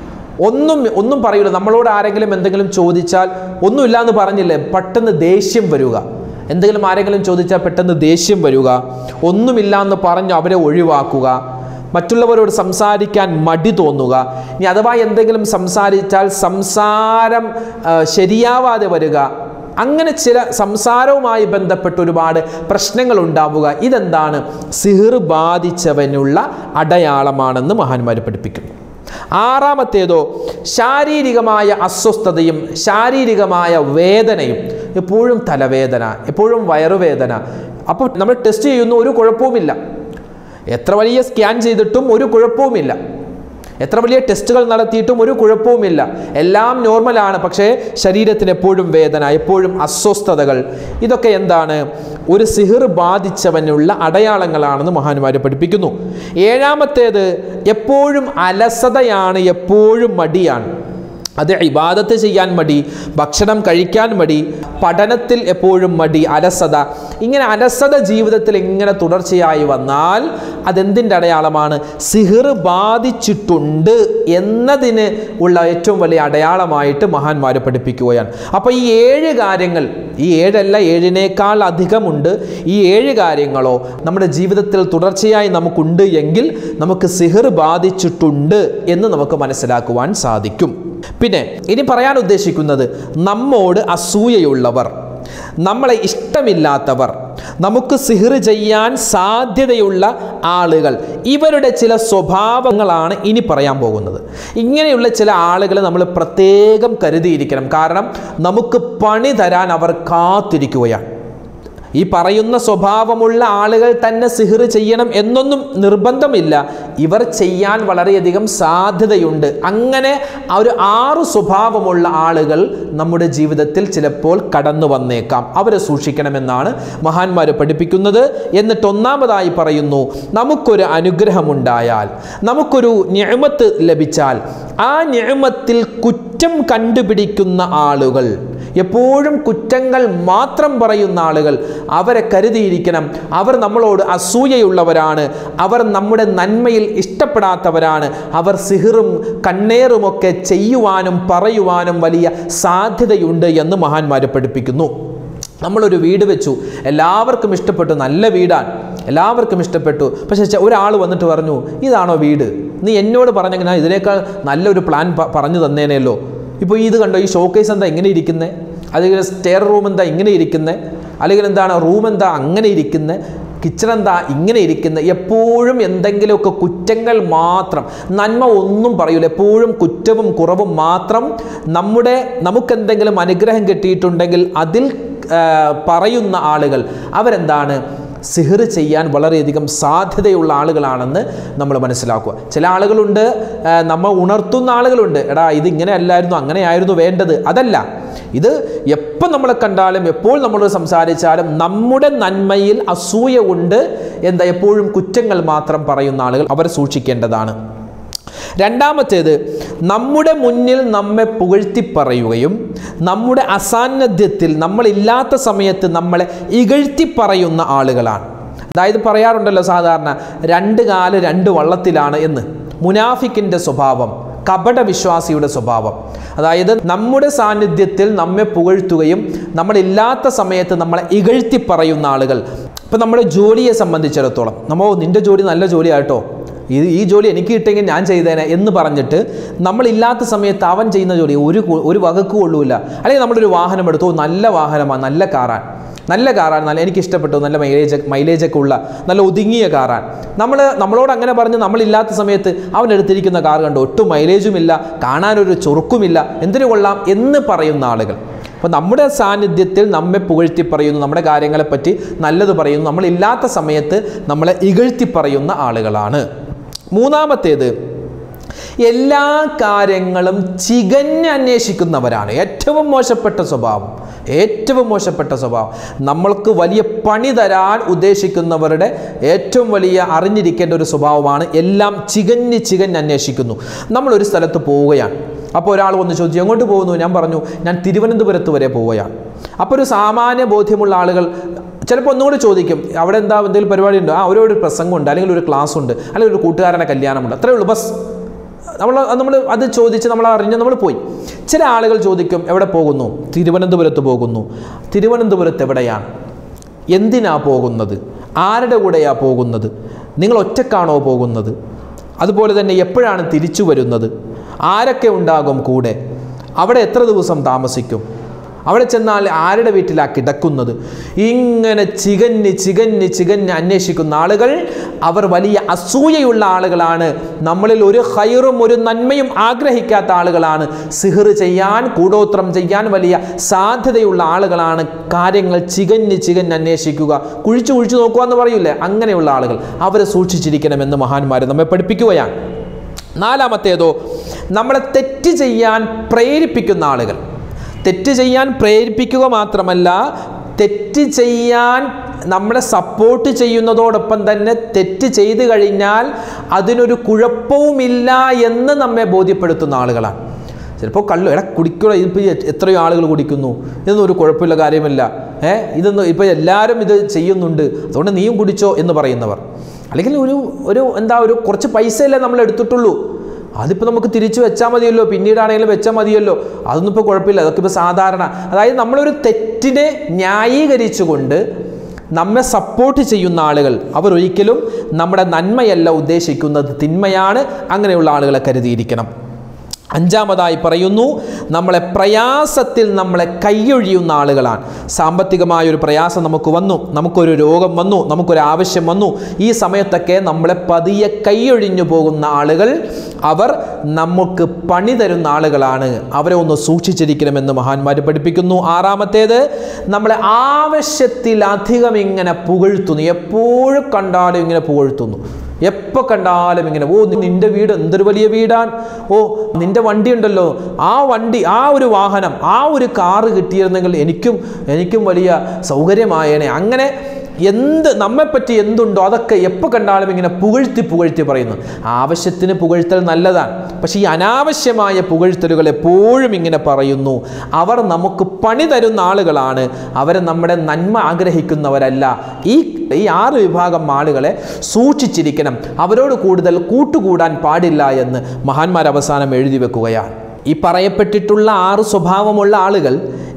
ഒന്നും ഒന്നും പറയൂല നമ്മളോട് ആരെങ്കിലും എന്തെങ്കിലും ചോദിച്ചാൽ ഒന്നുമില്ല എന്ന് പറഞ്ഞില്ലേ പെട്ടെന്ന് ദേഷ്യം വരിക എന്തെങ്കിലും ആരെങ്കിലും ചോദിച്ചാൽ പെട്ടെന്ന് ദേഷ്യം വരിക ഒന്നുമില്ല എന്ന് പറഞ്ഞ് അവരെ ഒഴിവാക്കുക മറ്റുള്ളവരോട് സംസാരിക്കാൻ മടി തോന്നുക ഇനി അഥവാ എന്തെങ്കിലും സംസാരിച്ചാൽ സംസാരം ആ, ശരിയാവാതെ വരിക അങ്ങനെ ചില സംസാരവുമായി ബന്ധപ്പെട്ട് ഒരുപാട് പ്രശ്നങ്ങൾ ഉണ്ടാവുക ഇതെന്താണ് സിഹിർ ബാധിച്ചവനുള്ള അടയാളമാണെന്ന് മഹാന്മാർ പഠിപ്പിക്കുന്നു ആറാമത്തേതോ ശാരീരികമായ അസ്വസ്ഥതയും ശാരീരികമായ വേദനയും എപ്പോഴും തലവേദന എപ്പോഴും വയറുവേദന അപ്പോൾ നമ്മൾ ടെസ്റ്റ് ചെയ്യുന്നു ഒരു കുഴപ്പവുമില്ല എത്ര വലിയ സ്കാൻ ചെയ്തിട്ടും ഒരു കുഴപ്പവുമില്ല എത്ര വലിയ ടെസ്റ്റുകൾ നടത്തിയിട്ടും ഒരു കുഴപ്പവുമില്ല എല്ലാം നോർമലാണ് പക്ഷേ ശരീരത്തിന് എപ്പോഴും വേദന എപ്പോഴും അസ്വസ്ഥതകൾ ഇതൊക്കെ എന്താണ് ഒരു സിഹിർ ബാധിച്ചവനുള്ള അടയാളങ്ങളാണെന്ന് മഹാന്മാർ പഠിപ്പിക്കുന്നു ഏഴാമത്തേത് എപ്പോഴും അലസതയാണ് എപ്പോഴും മടിയാണ് അത് ഇബാദത്ത് ചെയ്യാൻ മടി ഭക്ഷണം കഴിക്കാൻ മടി പഠനത്തിൽ എപ്പോഴും മടി അലസത ഇങ്ങനെ അലസത ജീവിതത്തിൽ ഇങ്ങനെ തുടർച്ചയായി വന്നാൽ അതെന്തിൻ്റെ അടയാളമാണ് സിഹിർ ബാധിച്ചിട്ടുണ്ട് എന്നതിന് ഉള്ള ഏറ്റവും വലിയ അടയാളമായിട്ട് മഹാന്മാർ പഠിപ്പിക്കുകയാണ് അപ്പോൾ ഈ ഏഴ് കാര്യങ്ങൾ ഈ ഏഴല്ല ഏഴിനേക്കാൾ അധികമുണ്ട് ഈ ഏഴ് കാര്യങ്ങളോ നമ്മുടെ ജീവിതത്തിൽ തുടർച്ചയായി നമുക്കുണ്ട് എങ്കിൽ നമുക്ക് സിഹിർ ബാധിച്ചിട്ടുണ്ട് എന്ന് നമുക്ക് മനസ്സിലാക്കുവാൻ സാധിക്കും പിന്നെ ഇനി പറയാൻ ഉദ്ദേശിക്കുന്നത് നമ്മോട് അസൂയയുള്ളവർ നമ്മളെ ഇഷ്ടമില്ലാത്തവർ നമുക്ക് സിഹിർ ചെയ്യാൻ സാധ്യതയുള്ള ആളുകൾ ഇവരുടെ ചില സ്വഭാവങ്ങളാണ് ഇനി പറയാൻ പോകുന്നത് ഇങ്ങനെയുള്ള ചില ആളുകളെ നമ്മൾ പ്രത്യേകം കരുതിയിരിക്കണം കാരണം നമുക്ക് പണി തരാൻ അവർ കാത്തിരിക്കുകയാണ് ഈ പറയുന്ന സ്വഭാവമുള്ള ആളുകൾ തന്നെ സിഹിർ ചെയ്യണം എന്നൊന്നും നിർബന്ധമില്ല ഇവർ ചെയ്യാൻ വളരെയധികം സാധ്യതയുണ്ട് അങ്ങനെ ആ ഒരു ആറു സ്വഭാവമുള്ള ആളുകൾ നമ്മുടെ ജീവിതത്തിൽ ചിലപ്പോൾ കടന്നു വന്നേക്കാം അവരെ സൂക്ഷിക്കണമെന്നാണ് മഹാന്മാർ പഠിപ്പിക്കുന്നത് എന്നിട്ട് ഒന്നാമതായി പറയുന്നു നമുക്കൊരു അനുഗ്രഹമുണ്ടായാൽ നമുക്കൊരു ഞെമത്ത് ലഭിച്ചാൽ ആ ഞെമത്തിൽ കുറ്റം കണ്ടുപിടിക്കുന്ന ആളുകൾ എപ്പോഴും കുറ്റങ്ങൾ മാത്രം പറയുന്ന ആളുകൾ അവരെ കരുതിയിരിക്കണം അവർ നമ്മളോട് അസൂയയുള്ളവരാണ് അവർ നമ്മുടെ നന്മയിൽ ഇഷ്ടപ്പെടാത്തവരാണ് അവർ സിഹിറും കണ്ണേറുമൊക്കെ ചെയ്യുവാനും പറയുവാനും വലിയ സാധ്യതയുണ്ട് എന്ന് മഹാന്മാർ പഠിപ്പിക്കുന്നു നമ്മളൊരു വീട് വെച്ചു എല്ലാവർക്കും ഇഷ്ടപ്പെട്ടു നല്ല വീടാണ് എല്ലാവർക്കും ഇഷ്ടപ്പെട്ടു പക്ഷേ ചെ- ഒരാൾ വന്നിട്ട് പറഞ്ഞു ഇതാണോ വീട് നീ എന്നോട് പറഞ്ഞെങ്കിൽ ഞാൻ ഇതിനേക്കാൾ നല്ലൊരു പ്ലാൻ പ- പറഞ്ഞു തന്നേനല്ലോ ഇപ്പോൾ ഇത് കണ്ടോ ഈ ഷോക്കേസ് എന്താ ഇങ്ങനെ ഇരിക്കുന്നത് അല്ലെങ്കിൽ സ്റ്റെയർ റൂം എന്താ ഇങ്ങനെ ഇരിക്കുന്നത് അല്ലെങ്കിൽ എന്താണ് റൂം എന്താ അങ്ങനെ ഇരിക്കുന്നത് കിച്ചൺ എന്താ ഇങ്ങനെ ഇരിക്കുന്നത് എപ്പോഴും എന്തെങ്കിലുമൊക്കെ കുറ്റങ്ങൾ മാത്രം നന്മ ഒന്നും പറയൂല എപ്പോഴും കുറ്റവും കുറവും മാത്രം നമ്മുടെ നമുക്കെന്തെങ്കിലും അനുഗ്രഹം കിട്ടിയിട്ടുണ്ടെങ്കിൽ അതിൽ ആ, പറയുന്ന ആളുകൾ അവരെന്താണ് സിഹിർ ചെയ്യാൻ വളരെയധികം സാധ്യതയുള്ള ആളുകളാണെന്ന് നമ്മൾ മനസ്സിലാക്കുക ചില ആളുകളുണ്ട് ആ, നമ്മൾ ഉണർത്തുന്ന ആളുകളുണ്ട് എടാ ഇത് ഇങ്ങനെ അല്ലായിരുന്നു അങ്ങനെയായിരുന്നു വേണ്ടത് അതല്ല ഇത് എപ്പോൾ നമ്മളെ കണ്ടാലും എപ്പോൾ നമ്മളോട് സംസാരിച്ചാലും നമ്മുടെ നന്മയിൽ അസൂയ കൊണ്ട് എന്താ എപ്പോഴും കുറ്റങ്ങൾ മാത്രം പറയുന്ന ആളുകൾ അവരെ സൂക്ഷിക്കേണ്ടതാണ് രണ്ടാമത്തേത് നമ്മുടെ മുന്നിൽ നമ്മെ പുകഴ്ത്തി പറയുകയും നമ്മുടെ അസാന്നിധ്യത്തിൽ നമ്മളില്ലാത്ത സമയത്ത് നമ്മളെ ഇകഴ്ത്തി പറയുന്ന ആളുകളാണ് അതായത് പറയാറുണ്ടല്ലോ സാധാരണ രണ്ട് കാല് രണ്ട് വള്ളത്തിലാണ് എന്ന് മുനാഫിക്കിൻ്റെ സ്വഭാവം കപട വിശ്വാസിയുടെ സ്വഭാവം അതായത് നമ്മുടെ സാന്നിധ്യത്തിൽ നമ്മെ പുകഴ്ത്തുകയും നമ്മളില്ലാത്ത സമയത്ത് നമ്മളെ ഇകഴ്ത്തി പറയുന്ന ആളുകൾ ഇപ്പം നമ്മുടെ ജോലിയെ സംബന്ധിച്ചിടത്തോളം നമ്മോ നിൻ്റെ ജോലി നല്ല ജോലിയാട്ടോ ഇത് ഈ ജോലി എനിക്ക് കിട്ടിയെങ്കിൽ ഞാൻ ചെയ്തേനെ എന്ന് പറഞ്ഞിട്ട് നമ്മളില്ലാത്ത സമയത്ത് അവൻ ചെയ്യുന്ന ജോലി ഒരു കു- ഒരു വകക്ക് കൊള്ളൂല അല്ലെങ്കിൽ നമ്മളൊരു വാഹനം എടുത്തു "ഓ, നല്ല വാഹനമാണ് നല്ല കാറാണ് നല്ല കാറാണ് നല്ല എനിക്ക് ഇഷ്ടപ്പെട്ടു നല്ല മൈലേജ് മൈലേജൊക്കെ ഉള്ള നല്ല ഒതുങ്ങിയ കാറാണ് നമ്മൾ നമ്മളോട് അങ്ങനെ പറഞ്ഞ് നമ്മളില്ലാത്ത സമയത്ത് അവൻ എടുത്തിരിക്കുന്ന കാർ കണ്ടു ഒട്ടും മൈലേജും ഇല്ല കാണാനൊരു ചൊറുക്കുമില്ല എന്തിനു കൊള്ളാം എന്ന് പറയുന്ന ആളുകൾ അപ്പോൾ നമ്മുടെ സാന്നിധ്യത്തിൽ നമ്മെ പുകഴ്ത്തി പറയുന്നു നമ്മുടെ കാര്യങ്ങളെപ്പറ്റി നല്ലത് പറയുന്നു നമ്മളില്ലാത്ത സമയത്ത് നമ്മളെ ഇകഴ്ത്തി പറയുന്ന ആളുകളാണ് മൂന്നാമത്തേത് എല്ലാ കാര്യങ്ങളും ചികഞ്ഞ് അന്വേഷിക്കുന്നവരാണ് ഏറ്റവും മോശപ്പെട്ട സ്വഭാവം ഏറ്റവും മോശപ്പെട്ട സ്വഭാവം നമ്മൾക്ക് വലിയ പണി തരാൻ ഉദ്ദേശിക്കുന്നവരുടെ ഏറ്റവും വലിയ അറിഞ്ഞിരിക്കേണ്ട ഒരു സ്വഭാവമാണ് എല്ലാം ചികഞ്ഞ് ചികഞ്ഞ് അന്വേഷിക്കുന്നു നമ്മളൊരു സ്ഥലത്ത് പോവുകയാണ് അപ്പോൾ ഒരാൾ വന്ന് ചോദിച്ചു എങ്ങോട്ട് പോകുന്നു ഞാൻ പറഞ്ഞു ഞാൻ തിരുവനന്തപുരത്ത് വരെ പോവുകയാണ് അപ്പോൾ ഒരു സാമാന്യ ബോധ്യമുള്ള ആളുകൾ ചിലപ്പോൾ ഒന്നുകൂടി ചോദിക്കും അവിടെ എന്താ എന്തെങ്കിലും പരിപാടി ഉണ്ടോ ആ ഒരു ഒരു പ്രസംഗമുണ്ട് അല്ലെങ്കിൽ ഒരു ക്ലാസ് ഉണ്ട് അല്ലെങ്കിൽ ഒരു കൂട്ടുകാരൻ്റെ കല്യാണമുണ്ട് അത്രേ ഉള്ളൂ ബസ് നമ്മൾ നമ്മൾ അത് ചോദിച്ച് നമ്മൾ അറിഞ്ഞ് നമ്മൾ പോയി ചില ആളുകൾ ചോദിക്കും എവിടെ പോകുന്നു തിരുവനന്തപുരത്ത് പോകുന്നു തിരുവനന്തപുരത്ത് എവിടെയാണ് എന്തിനാ പോകുന്നത് ആരുടെ കൂടെയാ പോകുന്നത് നിങ്ങൾ ഒറ്റക്കാണോ പോകുന്നത് അതുപോലെ തന്നെ എപ്പോഴാണ് തിരിച്ചു വരുന്നത് ആരൊക്കെ ഉണ്ടാകും കൂടെ അവിടെ എത്ര ദിവസം താമസിക്കും അവിടെ ചെന്നാൽ ആരുടെ വീട്ടിലാണ് കിടക്കുന്നത് ഇങ്ങനെ ചികഞ്ഞ് ചികഞ്ഞ് ചികഞ്ഞ് അന്വേഷിക്കുന്ന ആളുകൾ അവർ വലിയ അസൂയയുള്ള ആളുകളാണ് നമ്മളിൽ ഒരു ഹൈറും ഒരു നന്മയും ആഗ്രഹിക്കാത്ത ആളുകളാണ് സിഹർ ചെയ്യാൻ കൂടോത്രം ചെയ്യാൻ വലിയ സാധ്യതയുള്ള ആളുകളാണ് കാര്യങ്ങൾ ചികഞ്ഞ് ചികഞ്ഞ് അന്വേഷിക്കുക കുഴിച്ചു കുഴിച്ചു നോക്കുക എന്ന് പറയൂലേ അങ്ങനെയുള്ള ആളുകൾ അവരെ സൂക്ഷിച്ചിരിക്കണമെന്ന് മഹാന്മാർ നമ്മെ പഠിപ്പിക്കുകയാണ് നാലാമത്തേതോ നമ്മളെ തെറ്റ് ചെയ്യാൻ പ്രേരിപ്പിക്കുന്ന ആളുകൾ തെറ്റ് ചെയ്യാൻ പ്രേരിപ്പിക്കുക മാത്രമല്ല തെറ്റ് ചെയ്യാൻ നമ്മളെ സപ്പോർട്ട് ചെയ്യുന്നതോടൊപ്പം തന്നെ തെറ്റ് ചെയ്തു കഴിഞ്ഞാൽ അതിനൊരു കുഴപ്പവുമില്ല എന്ന് നമ്മെ ബോധ്യപ്പെടുത്തുന്ന ആളുകളാണ് ചിലപ്പോൾ കള്ളു എടാ കുടിക്കുക ഇതിപ്പോൾ എത്രയോ ആളുകൾ കുടിക്കുന്നു ഇതൊന്നും ഒരു കുഴപ്പമില്ല കാര്യമില്ല ഏ ഇതൊന്നും ഇപ്പോൾ എല്ലാവരും ഇത് ചെയ്യുന്നുണ്ട് അതുകൊണ്ട് നീയും കുടിച്ചോ എന്ന് പറയുന്നവർ അല്ലെങ്കിൽ ഒരു ഒരു എന്താ ഒരു കുറച്ച് പൈസയല്ലേ നമ്മൾ എടുത്തിട്ടുള്ളൂ അതിപ്പോൾ നമുക്ക് തിരിച്ചു വെച്ചാൽ മതിയല്ലോ പിന്നീടാണെങ്കിലും വെച്ചാൽ മതിയല്ലോ അതൊന്നും ഇപ്പോൾ കുഴപ്പമില്ല അതൊക്കെ ഇപ്പോൾ സാധാരണ അതായത് നമ്മളൊരു തെറ്റിനെ ന്യായീകരിച്ചുകൊണ്ട് നമ്മെ സപ്പോർട്ട് ചെയ്യുന്ന ആളുകൾ അവർ ഒരിക്കലും നമ്മുടെ നന്മയല്ല ഉദ്ദേശിക്കുന്നത് തിന്മയാണ് അങ്ങനെയുള്ള ആളുകളെ കരുതിയിരിക്കണം അഞ്ചാമതായി പറയുന്നു നമ്മളെ പ്രയാസത്തിൽ നമ്മളെ കൈയൊഴിയുന്ന ആളുകളാണ് സാമ്പത്തികമായ ഒരു പ്രയാസം നമുക്ക് വന്നു നമുക്കൊരു രോഗം വന്നു നമുക്കൊരു ആവശ്യം വന്നു ഈ സമയത്തൊക്കെ നമ്മളെ പതിയെ കൈയൊഴിഞ്ഞു പോകുന്ന ആളുകൾ അവർ നമുക്ക് പണി തരുന്ന ആളുകളാണ് അവരെ ഒന്ന് സൂക്ഷിച്ചിരിക്കണമെന്ന് മഹാന്മാർ പഠിപ്പിക്കുന്നു ആറാമത്തേത് നമ്മളെ ആവശ്യത്തിലധികം ഇങ്ങനെ പുകഴ്ത്തുന്നു എപ്പോഴും കണ്ടാലും ഇങ്ങനെ പുകഴ്ത്തുന്നു എപ്പോൾ കണ്ടാലും ഇങ്ങനെ ഓ നിന്റെ വീട് എന്തൊരു വലിയ വീടാണ് ഓ നിന്റെ വണ്ടി ഉണ്ടല്ലോ ആ വണ്ടി ആ ഒരു വാഹനം ആ ഒരു കാറ് കിട്ടിയിരുന്നെങ്കിൽ എനിക്കും എനിക്കും വലിയ സൗകര്യമായേനെ അങ്ങനെ എന്ത് നമ്മെപ്പറ്റി എന്തുണ്ടോ അതൊക്കെ എപ്പോൾ കണ്ടാലും ഇങ്ങനെ പുകഴ്ത്തി പുകഴ്ത്തി പറയുന്നു ആവശ്യത്തിന് പുകഴ്ത്തൽ നല്ലതാണ് പക്ഷേ ഈ അനാവശ്യമായ പുകഴ്ത്തലുകൾ എപ്പോഴും ഇങ്ങനെ പറയുന്നു അവർ നമുക്ക് പണി തരുന്ന ആളുകളാണ് അവരെ നമ്മുടെ നന്മ ആഗ്രഹിക്കുന്നവരല്ല ഈ ഈ ആറ് വിഭാഗം ആളുകളെ സൂക്ഷിച്ചിരിക്കണം അവരോട് കൂടുതൽ കൂട്ടുകൂടാൻ പാടില്ല എന്ന് മഹാന്മാർ അവസാനം എഴുതി വെക്കുകയാണ് ഈ പറയപ്പെട്ടിട്ടുള്ള ആറ് സ്വഭാവമുള്ള ആളുകൾ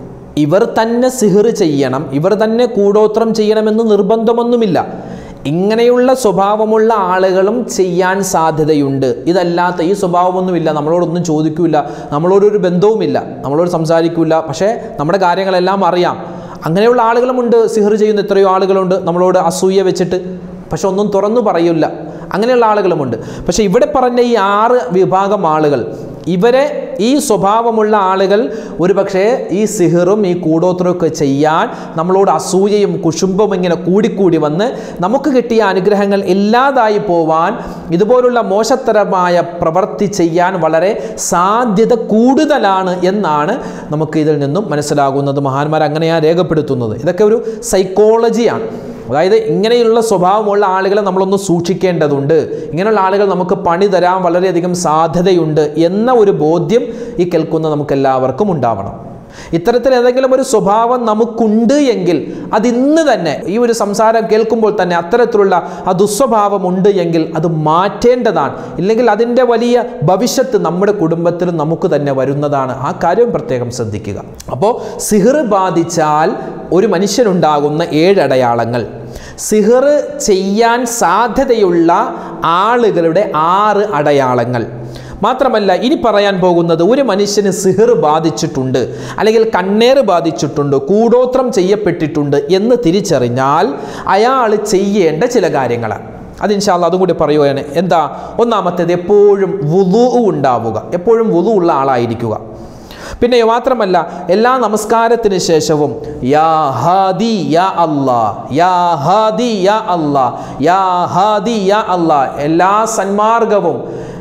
ഇവർ തന്നെ സിഹിർ ചെയ്യണം ഇവർ തന്നെ കൂടോത്രം ചെയ്യണമെന്ന് നിർബന്ധമൊന്നുമില്ല ഇങ്ങനെയുള്ള സ്വഭാവമുള്ള ആളുകളും ചെയ്യാൻ സാധ്യതയുണ്ട് ഇതല്ലാത്ത ഈ സ്വഭാവമൊന്നുമില്ല നമ്മളോടൊന്നും ചോദിക്കില്ല നമ്മളോടൊരു ബന്ധവുമില്ല നമ്മളോട് സംസാരിക്കില്ല പക്ഷേ നമ്മുടെ കാര്യങ്ങളെല്ലാം അറിയാം അങ്ങനെയുള്ള ആളുകളുമുണ്ട് സിഹിർ ചെയ്യുന്ന എത്രയോ ആളുകളുണ്ട് നമ്മളോട് അസൂയ വെച്ചിട്ട് പക്ഷെ ഒന്നും തുറന്നു പറയില്ല അങ്ങനെയുള്ള ആളുകളുമുണ്ട് പക്ഷേ ഇവിടെ പറഞ്ഞ ഈ ആറ് വിഭാഗം ആളുകൾ ഇവരെ ഈ സ്വഭാവമുള്ള ആളുകൾ ഒരു പക്ഷേ ഈ സിഹിറും ഈ കൂടോത്രമൊക്കെ ചെയ്യാൻ നമ്മളോട് അസൂയയും കുശുംബും ഇങ്ങനെ കൂടിക്കൂടി വന്ന് നമുക്ക് കിട്ടിയ അനുഗ്രഹങ്ങൾ ഇല്ലാതായി പോവാൻ ഇതുപോലുള്ള മോശത്തരമായ പ്രവൃത്തി ചെയ്യാൻ വളരെ സാധ്യത കൂടുതലാണ് എന്നാണ് നമുക്ക് ഇതിൽ നിന്നും മനസ്സിലാകുന്നത് മഹാന്മാർ അങ്ങനെയാണ് രേഖപ്പെടുത്തുന്നത് ഇതൊക്കെ ഒരു സൈക്കോളജിയാണ് അതായത് ഇങ്ങനെയുള്ള സ്വഭാവമുള്ള ആളുകളെ നമ്മളൊന്ന് സൂക്ഷിക്കേണ്ടതുണ്ട് ഇങ്ങനെയുള്ള ആളുകൾ നമുക്ക് പണി തരാൻ വളരെയധികം സാധ്യതയുണ്ട് എന്ന ഒരു ബോധ്യം ഈ കേൾക്കുന്ന നമുക്ക് എല്ലാവർക്കും ഉണ്ടാവണം ഇത്തരത്തിൽ ഏതെങ്കിലും ഒരു സ്വഭാവം നമുക്കുണ്ട് എങ്കിൽ അത് ഇന്ന് തന്നെ ഈ ഒരു സംസാരം കേൾക്കുമ്പോൾ തന്നെ അത്തരത്തിലുള്ള ആ ദുസ്വഭാവം ഉണ്ട് എങ്കിൽ അത് മാറ്റേണ്ടതാണ് ഇല്ലെങ്കിൽ അതിൻ്റെ വലിയ ഭവിഷ്യത്ത് നമ്മുടെ കുടുംബത്തിൽ നമുക്ക് തന്നെ വരുന്നതാണ് ആ കാര്യം പ്രത്യേകം ശ്രദ്ധിക്കുക അപ്പോൾ സിഹിർ ബാധിച്ചാൽ ഒരു മനുഷ്യനുണ്ടാകുന്ന ഏഴടയാളങ്ങൾ സിഹിർ ചെയ്യാൻ സാധ്യതയുള്ള ആളുകളുടെ ആറ് അടയാളങ്ങൾ മാത്രമല്ല ഇനി പറയാൻ പോകുന്നത് ഒരു മനുഷ്യന് സിഹിർ ബാധിച്ചിട്ടുണ്ട് അല്ലെങ്കിൽ കണ്ണേറ് ബാധിച്ചിട്ടുണ്ട് കൂടോത്രം ചെയ്യപ്പെട്ടിട്ടുണ്ട് എന്ന് തിരിച്ചറിഞ്ഞാൽ അയാൾ ചെയ്യേണ്ട ചില കാര്യങ്ങളാണ് അത് ഇൻഷാല്ല അതും കൂടി പറയുകയാണ് എന്താ ഒന്നാമത്തേത് എപ്പോഴും വുതു ഉണ്ടാവുക എപ്പോഴും വുതു ഉള്ള ആളായിരിക്കുക പിന്നെ മാത്രമല്ല എല്ലാ നമസ്കാരത്തിന് ശേഷവും യാ ഹാദി യാ അല്ലാ യാ ഹാദി യാ അല്ലാ യാ ഹാദി യാ അല്ലാ എല്ലാ സന്മാർഗവും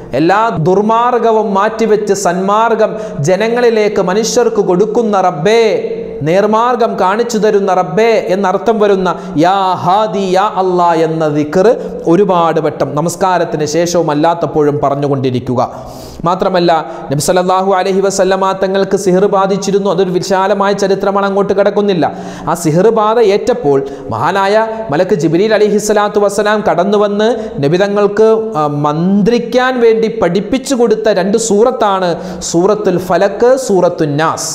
എല്ലാ ദുർമാർഗവും മാറ്റിവെച്ച് സന്മാർഗം ജനങ്ങളിലേക്ക് മനുഷ്യർക്ക് കൊടുക്കുന്ന റബ്ബേ നേർമാർഗം കാണിച്ചു തരുന്ന റബ്ബേ എന്നർത്ഥം വരുന്ന യാ ഹാദി യാ അല്ലാ എന്ന ദിക്കർ ഒരുപാട് വട്ടം നമസ്കാരത്തിന് ശേഷവും അല്ലാത്തപ്പോഴും പറഞ്ഞുകൊണ്ടിരിക്കുക മാത്രമല്ല നബി സല്ലല്ലാഹു അലൈഹി വസല്ലമ തങ്ങൾക്ക് സിഹർ ബാധിച്ചിരുന്നു അതൊരു വിശാലമായ ചരിത്രമാണ് അങ്ങോട്ട് കിടക്കുന്നില്ല ആ സിഹർ ബാധ ഏറ്റപ്പോൾ മഹാനായ മലക്ക് ജിബ്രീൽ അലിഹി സ്വലാത്തു വസ്സലാം കടന്നു വന്ന് നബിതങ്ങൾക്ക് ആ, മന്ത്രിക്കാൻ വേണ്ടി പഠിപ്പിച്ചു കൊടുത്ത രണ്ട് സൂറത്താണ് സൂറത്തുൽ ഫലക്ക് സൂറത്തുൻ നാസ്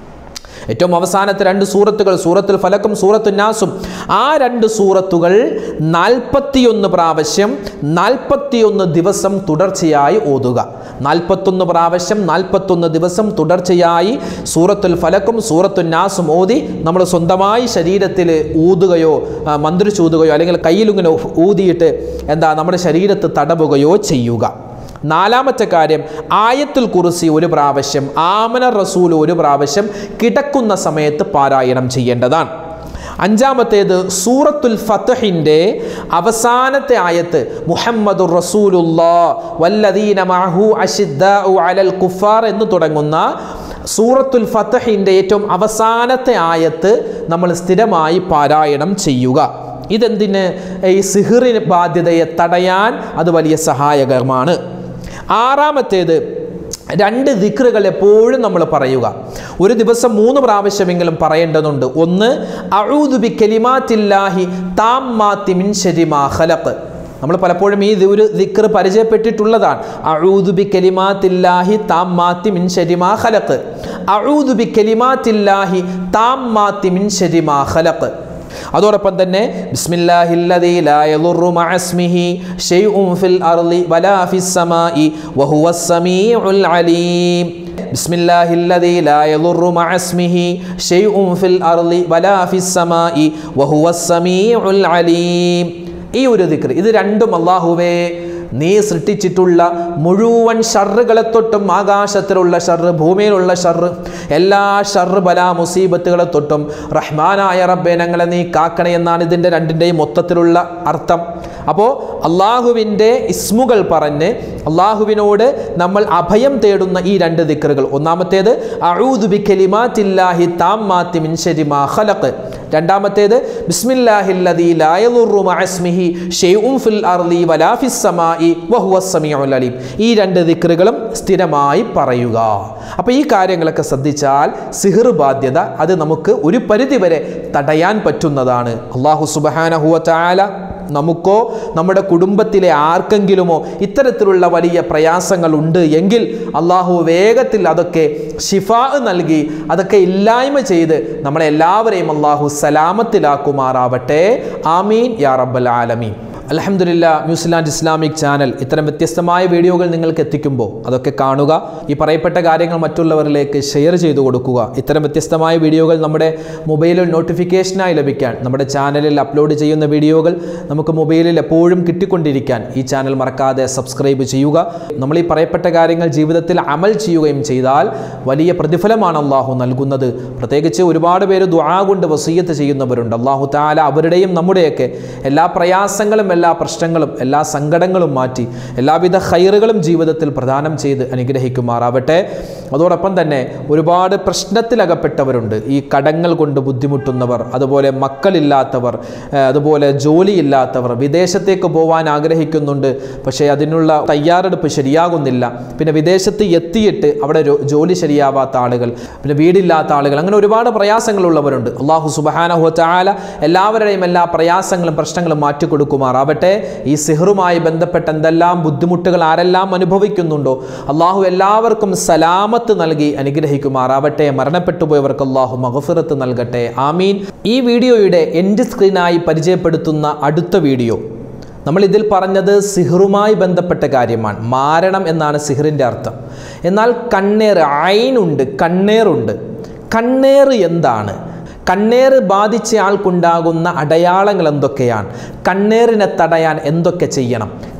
ഏറ്റവും അവസാനത്തെ രണ്ട് സൂറത്തുകൾ സൂറത്തുൽ ഫലക്കും സൂറത്തു നാസും ആ രണ്ട് സൂറത്തുകൾ നാൽപ്പത്തിയൊന്ന് പ്രാവശ്യം നാൽപ്പത്തിയൊന്ന് ദിവസം തുടർച്ചയായി ഓതുക നാൽപ്പത്തൊന്ന് പ്രാവശ്യം നാൽപ്പത്തൊന്ന് ദിവസം തുടർച്ചയായി സൂറത്തുൽ ഫലക്കും സൂറത്തു നാസും ഓതി നമ്മൾ സ്വന്തമായി ശരീരത്തിൽ ഊതുകയോ ആ, മന്ത്രിച്ചൂതുകയോ അല്ലെങ്കിൽ കയ്യിലിങ്ങനെ ഊതിയിട്ട് എന്താ നമ്മുടെ ശരീരത്ത് തടവുകയോ ചെയ്യുക നാലാമത്തെ കാര്യം ആയത്തുൽ കുറിസി ഒരു പ്രാവശ്യം ആമന റസൂൽ ഒരു പ്രാവശ്യം കിടക്കുന്ന സമയത്ത് പാരായണം ചെയ്യേണ്ടതാണ് അഞ്ചാമത്തേത് സൂറത്തുൽ ഫത്തഹിൻ്റെ അവസാനത്തെ ആയത്ത് മുഹമ്മദുർ റസൂലുല്ലാ വല്ലദീന മഅഹു അഷിദ്ദാഉ അലൽ കുഫാർ എന്ന് തുടങ്ങുന്ന സൂറത്തുൽ ഫത്തഹിൻ്റെ ഏറ്റവും അവസാനത്തെ ആയത്ത് നമ്മൾ സ്ഥിരമായി പാരായണം ചെയ്യുക ഇതെന്തിന് ഈ സിഹിറിന് ബാധ്യതയെ തടയാൻ അത് വലിയ സഹായകരമാണ് ആറാമത്തേത് രണ്ട് ദിക്റുകൾ എപ്പോഴും നമ്മൾ പറയുക ഒരു ദിവസം മൂന്ന് പ്രാവശ്യമെങ്കിലും പറയേണ്ടതുണ്ട് ഒന്ന് അഴൂദുബി കെലിമാത്തില്ലാഹി താം മാത്തി മിൻ ശരിമാ ഖലഖ് നമ്മൾ പലപ്പോഴും ഈ ഒരു ദിക്ർ പരിചയപ്പെട്ടിട്ടുള്ളതാണ് അഴൂദുബി കെലിമാത്തില്ലാഹി താം മാത്തി മിൻ ശരിമാ ഖലഖ് അഴൂദുബി കെലിമാത്തില്ലാഹി താം മാത്തി മിൻ ശരിമാ ഖലഖ് അതോടൊപ്പം തന്നെ ബിസ്മില്ലാഹില്ലദീ ലാ യദുറു മഅസ്മിഹി ഷൈഉൻ ഫിൽ അർളി വലാ ഫിസ് സമാഇ വഹുവസ് സമീഉൽ അലീം ബിസ്മില്ലാഹില്ലദീ ലാ യദുറു മഅസ്മിഹി ഷൈഉൻ ഫിൽ അർളി വലാ ഫിസ് സമാഇ വഹുവസ് സമീഉൽ അലീം ഈ ഒരു ദിക്ർ ഇത് രണ്ടും അല്ലാഹുവേ നീ സൃഷ്ടിച്ചിട്ടുള്ള മുഴുവൻ ഷർറുകളെ തൊട്ടും ആകാശത്തിലുള്ള ഷർറ് ഭൂമിയിലുള്ള ഷർറ് എല്ലാ ഷർറ് ബലാ മുസീബത്തുകളെ തൊട്ടും റഹ്മാനായ റബ്ബെ ഞങ്ങളെ നീ കാക്കണേ എന്നാണ് ഇതിൻ്റെ രണ്ടിൻ്റെയും മൊത്തത്തിലുള്ള അർത്ഥം അപ്പോൾ അള്ളാഹുവിൻ്റെ ഇസ്മുകൾ പറഞ്ഞ് അള്ളാഹുവിനോട് നമ്മൾ അഭയം തേടുന്ന ഈ രണ്ട് ദിക്കറുകൾ ഒന്നാമത്തേത് അഊദുബി കലിമാത്തില്ലാഹി താമ്മാത്തി മിൻ ശരി മാ ഖലഖ് രണ്ടാമത്തേത് ബിസ്മില്ലാഹില്ലദീ ലാ യദുറു മഅസ്മിഹി ഷൈഉൻ ഫിൽ അർളി വലാ ഫിസ് സമാഇ വഹുവസ് സമീഉൽ അലീം ഈ രണ്ട് ദിക്റുകളും സ്ഥിരമായി പറയുക അപ്പോൾ ഈ കാര്യങ്ങളൊക്കെ ശ്രദ്ധിച്ചാൽ സിഹിർ ബാധ്യത അത് നമുക്ക് ഒരു പരിധിവരെ തടയാൻ പറ്റുന്നതാണ് അള്ളാഹു സുബ്ഹാനഹു വ തആല നമുക്കോ നമ്മുടെ കുടുംബത്തിലെ ആർക്കെങ്കിലുമോ ഇത്തരത്തിലുള്ള വലിയ പ്രയാസങ്ങൾ ഉണ്ട് എങ്കിൽ അള്ളാഹു വേഗത്തിൽ അതൊക്കെ ഷിഫാ നൽകി അതൊക്കെ ഇല്ലായ്മ ചെയ്ത് നമ്മളെ എല്ലാവരെയും അള്ളാഹു സലാമത്തിലാക്കുമാറാവട്ടെ ആമീൻ യാ റബ്ബൽ ആലമീൻ അലഹമില്ല ന്യൂസിലാൻഡ് ഇസ്ലാമിക് ചാനൽ ഇത്തരം വ്യത്യസ്തമായ വീഡിയോകൾ നിങ്ങൾക്ക് എത്തിക്കുമ്പോൾ അതൊക്കെ കാണുക ഈ പറയപ്പെട്ട കാര്യങ്ങൾ മറ്റുള്ളവരിലേക്ക് ഷെയർ ചെയ്തു കൊടുക്കുക ഇത്തരം വ്യത്യസ്തമായ വീഡിയോകൾ നമ്മുടെ മൊബൈലിൽ നോട്ടിഫിക്കേഷനായി ലഭിക്കാൻ നമ്മുടെ ചാനലിൽ അപ്ലോഡ് ചെയ്യുന്ന വീഡിയോകൾ നമുക്ക് മൊബൈലിൽ എപ്പോഴും കിട്ടിക്കൊണ്ടിരിക്കാൻ ഈ ചാനൽ മറക്കാതെ സബ്സ്ക്രൈബ് ചെയ്യുക നമ്മൾ ഈ പറയപ്പെട്ട കാര്യങ്ങൾ ജീവിതത്തിൽ അമൽ ചെയ്യുകയും ചെയ്താൽ വലിയ പ്രതിഫലമാണ് അള്ളാഹു നൽകുന്നത് പ്രത്യേകിച്ച് ഒരുപാട് പേര് ദുആ കൊണ്ട് വസീയത്ത് ചെയ്യുന്നവരുണ്ട് അള്ളാഹു താല അവരുടെയും നമ്മുടെയൊക്കെ എല്ലാ പ്രയാസങ്ങളും എല്ലാ പ്രശ്നങ്ങളും എല്ലാ സങ്കടങ്ങളും മാറ്റി എല്ലാവിധ ഹൈറുകളും ജീവിതത്തിൽ പ്രദാനം ചെയ്ത് അനുഗ്രഹിക്കുമാറാവട്ടെ അതോടൊപ്പം തന്നെ ഒരുപാട് പ്രശ്നത്തിലകപ്പെട്ടവരുണ്ട് ഈ കടങ്ങൾ കൊണ്ട് ബുദ്ധിമുട്ടുന്നവർ അതുപോലെ മക്കളില്ലാത്തവർ ഏഹ് അതുപോലെ ജോലിയില്ലാത്തവർ വിദേശത്തേക്ക് പോകാൻ ആഗ്രഹിക്കുന്നുണ്ട് പക്ഷേ അതിനുള്ള തയ്യാറെടുപ്പ് ശരിയാകുന്നില്ല പിന്നെ വിദേശത്ത് എത്തിയിട്ട് അവിടെ രോ- ജോലി ശരിയാവാത്ത ആളുകൾ പിന്നെ വീടില്ലാത്ത ആളുകൾ അങ്ങനെ ഒരുപാട് പ്രയാസങ്ങളുള്ളവരുണ്ട് അള്ളാഹു സുബഹാനഹു ചാല എല്ലാവരുടെയും എല്ലാ പ്രയാസങ്ങളും പ്രശ്നങ്ങളും മാറ്റിക്കൊടുക്കുമാറാവട്ടെ ഈ സിഹറുമായി ബന്ധപ്പെട്ട എന്തെല്ലാം ബുദ്ധിമുട്ടുകൾ ആരെല്ലാം അനുഭവിക്കുന്നുണ്ടോ അള്ളാഹു എല്ലാവർക്കും സലാമത്ത് നൽകി അനുഗ്രഹിക്കുമാറാവട്ടെ മരണപ്പെട്ടു പോയവർക്ക് അള്ളാഹു മഹഫിറത്ത് നൽകട്ടെ ആമീൻ ഈ വീഡിയോയുടെ എൻഡ് സ്ക്രീനായി പരിചയപ്പെടുത്തുന്ന അടുത്ത വീഡിയോ നമ്മൾ ഇതിൽ പറഞ്ഞത് സിഹറുമായി ബന്ധപ്പെട്ട കാര്യമാണ് മാരണം എന്നാണ് സിഹറിൻ്റെ അർത്ഥം എന്നാൽ കണ്ണേർ ഐനുണ്ട് കണ്ണേറുണ്ട് കണ്ണേറ് എന്താണ് കണ്ണേറ് ബാധിച്ച ആൾക്കുണ്ടാകുന്ന അടയാളങ്ങൾ എന്തൊക്കെയാണ് കണ്ണേറിനെ തടയാൻ എന്തൊക്കെ ചെയ്യണം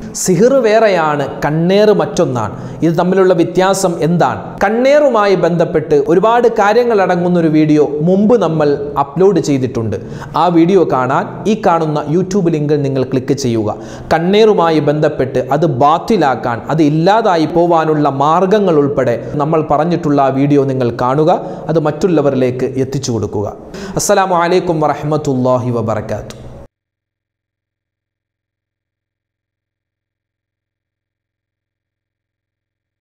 സിഹിർ വേറെയാണ് കണ്ണേറ് മറ്റൊന്നാണ് ഇത് തമ്മിലുള്ള വ്യത്യാസം എന്താണ് കണ്ണേറുമായി ബന്ധപ്പെട്ട് ഒരുപാട് കാര്യങ്ങൾ അടങ്ങുന്ന ഒരു വീഡിയോ മുമ്പ് നമ്മൾ അപ്ലോഡ് ചെയ്തിട്ടുണ്ട് ആ വീഡിയോ കാണാൻ ഈ കാണുന്ന യൂട്യൂബ് ലിങ്കിൽ നിങ്ങൾ ക്ലിക്ക് ചെയ്യുക കണ്ണേറുമായി ബന്ധപ്പെട്ട് അത് ബാത്തിലാക്കാൻ അത് ഇല്ലാതായി പോവാനുള്ള മാർഗങ്ങൾ ഉൾപ്പെടെ നമ്മൾ പറഞ്ഞിട്ടുള്ള ആ വീഡിയോ നിങ്ങൾ കാണുക അത് മറ്റുള്ളവരിലേക്ക് എത്തിച്ചു കൊടുക്കുക അസ്സലാമു അലൈക്കും വറഹ്മത്തുള്ളാഹി വബർക്കാത്തു